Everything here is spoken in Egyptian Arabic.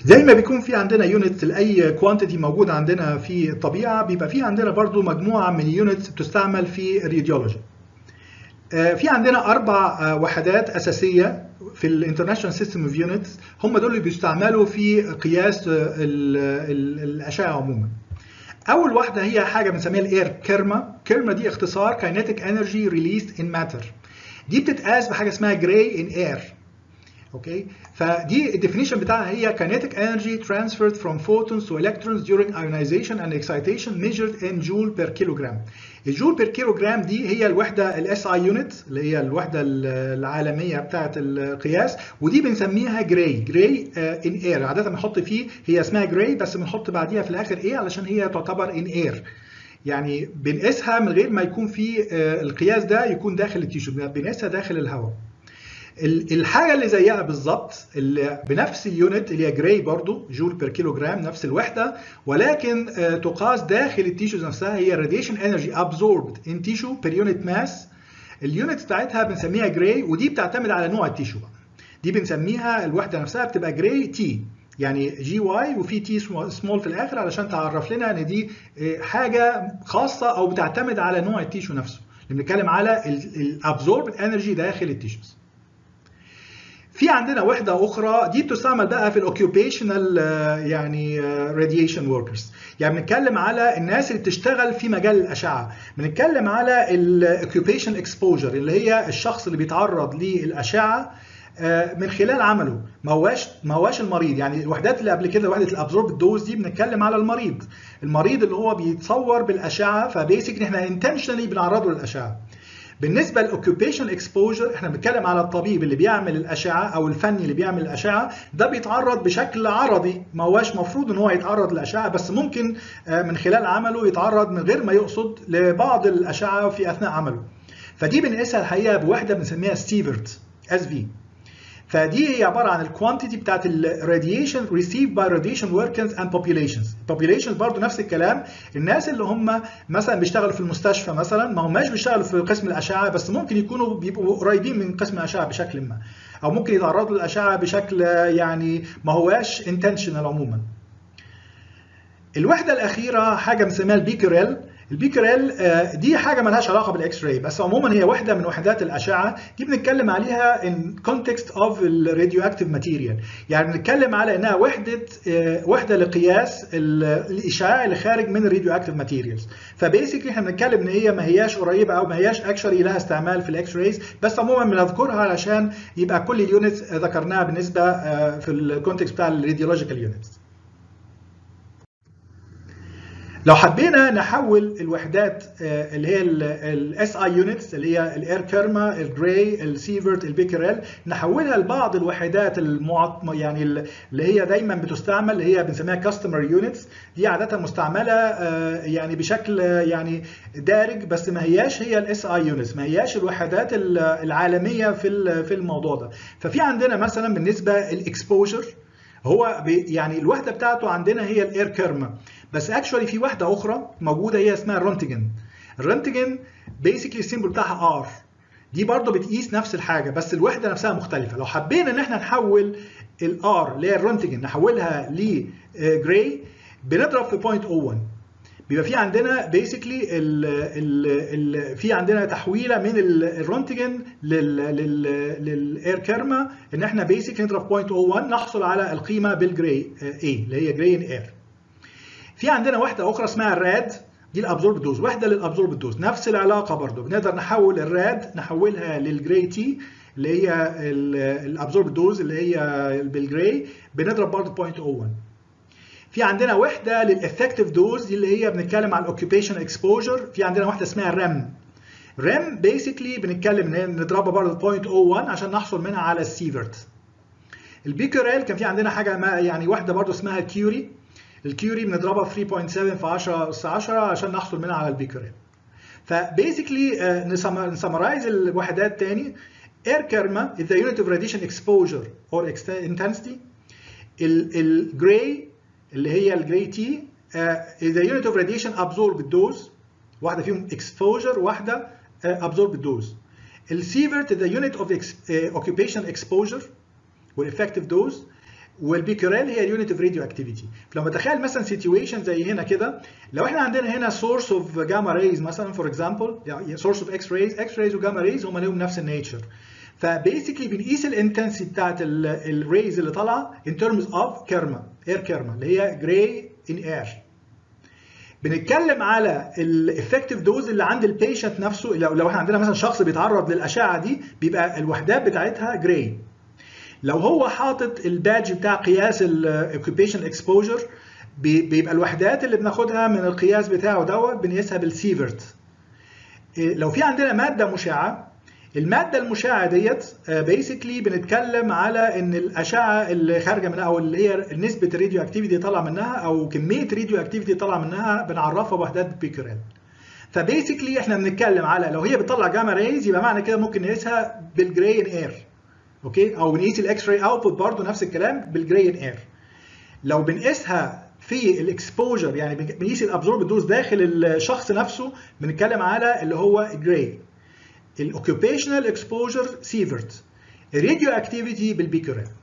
زي ما بيكون في عندنا يونت لاي كوانتيتي موجود عندنا في الطبيعه بيبقى في عندنا برضو مجموعه من اليونتس بتستعمل في الراديولوجي في عندنا اربع وحدات اساسيه في الانترناشونال سيستم اوف يونتس هم دول اللي بيستعملوا في قياس الاشعه عموما اول واحده هي حاجه بنسميها الاير كيرما كيرما دي اختصار كاينيتيك انرجي ريليست ان ماتر دي بتتقاس بحاجه اسمها جراي ان اير اوكي فدي الديفينيشن بتاعها هي kinetic energy transferred from photons to electrons during ionization and excitation measured in joule per kilogram الجول بير كيلوجرام دي هي الوحده الاس اي يونت اللي هي الوحده العالميه بتاعه القياس ودي بنسميها جراي جراي ان اير عاده بنحط فيه هي اسمها جراي بس بنحط بعديها في الاخر ايه علشان هي تعتبر ان اير يعني بنقيسها من غير ما يكون في القياس ده يكون داخل التيشو بنقيسها داخل الهواء الحاجه اللي زيها بالظبط اللي بنفس اليونت اللي هي جراي برضو جول بير كيلو جرام نفس الوحده ولكن تقاس داخل التيشوز نفسها هي راديشن انرجي ابزوربد ان تيشو بير يونت ماس اليونت بتاعتها بنسميها جراي ودي بتعتمد على نوع التيشو بقى دي بنسميها الوحده نفسها بتبقى جراي تي يعني جي واي وفي تي سمول في الاخر علشان تعرف لنا ان دي حاجه خاصه او بتعتمد على نوع التيشو نفسه اللي بنتكلم على الابزوربد انرجي داخل التيشوز في عندنا وحدة أخرى دي بتستعمل بقى في الأوكيوبيشنال يعني راديشن وركرز يعني بنتكلم على الناس اللي بتشتغل في مجال الأشعة بنتكلم على الأوكيوبيشن اكسبوجر اللي هي الشخص اللي بيتعرض للأشعة من خلال عمله ما هواش ما هواش المريض يعني الوحدات اللي قبل كده وحده الابزورب دوز دي بنتكلم على المريض المريض اللي هو بيتصور بالاشعه فبيسكلي احنا انتشنالي بنعرضه للاشعه بالنسبه للاوكيوبيشن اكسبوجر احنا بنتكلم على الطبيب اللي بيعمل الاشعه او الفني اللي بيعمل الاشعه ده بيتعرض بشكل عرضي ما هواش مفروض ان هو يتعرض للاشعه بس ممكن من خلال عمله يتعرض من غير ما يقصد لبعض الاشعه في اثناء عمله فدي بنقيسها الحقيقه بوحده بنسميها ستيفرت اس في فدي هي عباره عن الكوانتيتي بتاعت الراديشن ريسيف باي راديشن وركرز اند بوبيوليشنز البوبيوليشنز برضه نفس الكلام الناس اللي هم مثلا بيشتغلوا في المستشفى مثلا ما هماش بيشتغلوا في قسم الاشعه بس ممكن يكونوا بيبقوا قريبين من قسم الاشعه بشكل ما او ممكن يتعرضوا للاشعه بشكل يعني ما هواش انتشنال عموما الوحده الاخيره حاجه بنسميها البيكريل البيكريل دي حاجه مالهاش علاقه بالاكس راي بس عموما هي واحده من وحدات الاشعه دي بنتكلم عليها ان كونتكست اوف الراديو اكتيف ماتيريال يعني بنتكلم على انها وحده وحده لقياس الاشعاع اللي خارج من الراديو اكتيف ماتيريالز فبيسكلي احنا بنتكلم ان هي ما هياش قريبه او ما هياش اكشولي لها استعمال في الاكس رايز بس عموما بنذكرها علشان يبقى كل اليونتس ذكرناها بالنسبه في الكونتكست بتاع الراديولوجيكال يونتس لو حبينا نحول الوحدات اللي هي الاس اي يونتس اللي هي الاير كيرما الجراي السيفرت البيكريل نحولها لبعض الوحدات المعط... يعني اللي هي دايما بتستعمل اللي هي بنسميها كاستمر يونتس دي عاده مستعمله يعني بشكل يعني دارج بس ما هياش هي الاس اي يونتس ما هياش الوحدات العالميه في في الموضوع ده ففي عندنا مثلا بالنسبه الاكسبوجر هو يعني الوحده بتاعته عندنا هي الاير كيرما بس اكشولي في واحده اخرى موجوده هي اسمها الرونتجن الرونتجن بيسكلي السيمبل بتاعها ار دي برضه بتقيس نفس الحاجه بس الوحده نفسها مختلفه لو حبينا ان احنا نحول الار اللي هي الرونتجن نحولها لجراي بنضرب في 0.01 بيبقى في عندنا بيسكلي في عندنا تحويله من الرونتجن للاير كيرما ان احنا بيسكلي نضرب 0.01 نحصل على القيمه بالجراي اي اللي هي جراي ان اير في عندنا واحده اخرى اسمها الراد دي الابزورب دوز واحده للابزورب دوز نفس العلاقه برضو بنقدر نحول الراد نحولها للجراي تي اللي هي الابزورب دوز اللي هي بالجراي بنضرب برضو 0.01 في عندنا وحده للافكتيف دوز دي اللي هي بنتكلم على الاوكيوبيشن اكسبوجر في عندنا واحده اسمها ريم ريم بيسكلي بنتكلم ان نضربها برضه 0.01 عشان نحصل منها على السيفرت البيكوريل كان في عندنا حاجه ما يعني واحده برضه اسمها كيوري الكيوري بنضربها في 3.7 في 10 اس 10 عشان نحصل منها على البيكوريل فبيسكلي نسمرايز الوحدات تاني air kerma is the unit of radiation exposure or intensity الجراي اللي هي الجراي تي is the unit of radiation absorbed dose واحده فيهم exposure واحده uh, absorbed dose السيفرت is the unit of ex, uh, occupation exposure والeffective dose والبيكورال هي اليونت اوف راديو اكتيفيتي فلما تخيل مثلا سيتويشن زي هنا كده لو احنا عندنا هنا سورس اوف جاما ريز مثلا فور اكزامبل يعني سورس اوف اكس ريز اكس ريز وجاما ريز هم لهم نفس النيتشر فبيسكلي بنقيس الانتنسيتي بتاعت الريز اللي طالعه ان ترمز اوف كيرما اير كيرما اللي هي جراي ان اير بنتكلم على الافكتيف دوز اللي عند البيشنت نفسه لو لو احنا عندنا مثلا شخص بيتعرض للاشعه دي بيبقى الوحدات بتاعتها جراي لو هو حاطط البادج بتاع قياس الاوكيبيشن اكسبوجر بيبقى الوحدات اللي بناخدها من القياس بتاعه دوت بنقيسها بالسيفرت لو في عندنا ماده مشعه الماده المشعه ديت بيسكلي بنتكلم على ان الاشعه اللي خارجه منها او اللي هي نسبه الراديو اكتيفيتي طالعه منها او كميه راديو اكتيفيتي طالعه منها بنعرفها بوحدات بيكورال فبيسكلي احنا بنتكلم على لو هي بتطلع جاما ريز يبقى معنى كده ممكن نقيسها بالجراي ان اير اوكي او بنقيس الاكس راي اوتبوت برضه نفس الكلام بالجراي ان اير لو بنقيسها في الاكسبوجر يعني بنقيس الابزورب دوز داخل الشخص نفسه بنتكلم على اللي هو جراي الاوكيوبيشنال اكسبوجر سيفرت الراديو اكتيفيتي بالبيكورال